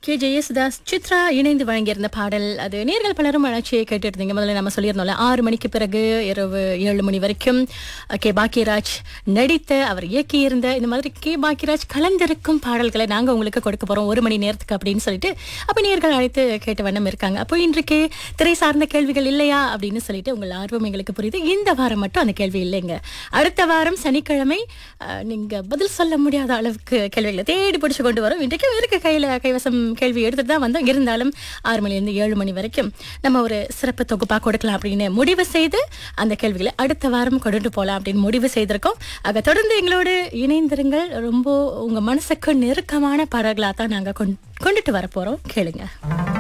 K Yesudas Chitra இணைந்து வழங்கியிருந்த பாடல் அது நேர்கள் பலரும் அழைச்சியை கேட்டு இருந்தீங்க முதல்ல நம்ம சொல்லியிருந்தோம்ல ஆறு மணிக்கு பிறகு இரவு ஏழு மணி வரைக்கும் கே பாக்கியராஜ் நடித்த அவர் இயக்கியிருந்த இந்த மாதிரி கே பாக்கியராஜ் கலந்திருக்கும் பாடல்களை நாங்க உங்களுக்கு கொடுக்க போறோம் ஒரு மணி நேரத்துக்கு அப்படின்னு சொல்லிட்டு அப்ப நேர்கள் அழைத்து கேட்ட வண்ணம் இருக்காங்க அப்போ இன்றைக்கு திரை சார்ந்த கேள்விகள் இல்லையா அப்படின்னு சொல்லிட்டு உங்கள் ஆர்வம் எங்களுக்கு புரியுது இந்த வாரம் மட்டும் அந்த கேள்வி இல்லைங்க அடுத்த வாரம் சனிக்கிழமை அஹ், நீங்க பதில் சொல்ல முடியாத அளவுக்கு கேள்விகளை தேடி பிடிச்சு கொண்டு வரோம் இன்றைக்கும் இருக்கு கையில கைவசம் கேள்வி எடுத்துட்டு தான் வந்தோம் இருந்தாலும் ஆறு மணிலிருந்து ஏழு மணி வரைக்கும் நம்ம ஒரு சிறப்பு தொகுப்பா கொடுக்கலாம் அப்படின்னு முடிவு செய்து அந்த கேள்விகளை அடுத்த வாரம் கொண்டு போலாம் அப்படின்னு முடிவு செய்திருக்கோம் ஆக தொடர்ந்து எங்களோடு இணைந்திருங்கள் ரொம்ப உங்க மனசுக்கு நெருக்கமான பாடல்களா தான் நாங்க கொண்டு- கொண்டுட்டு வர போறோம் கேளுங்க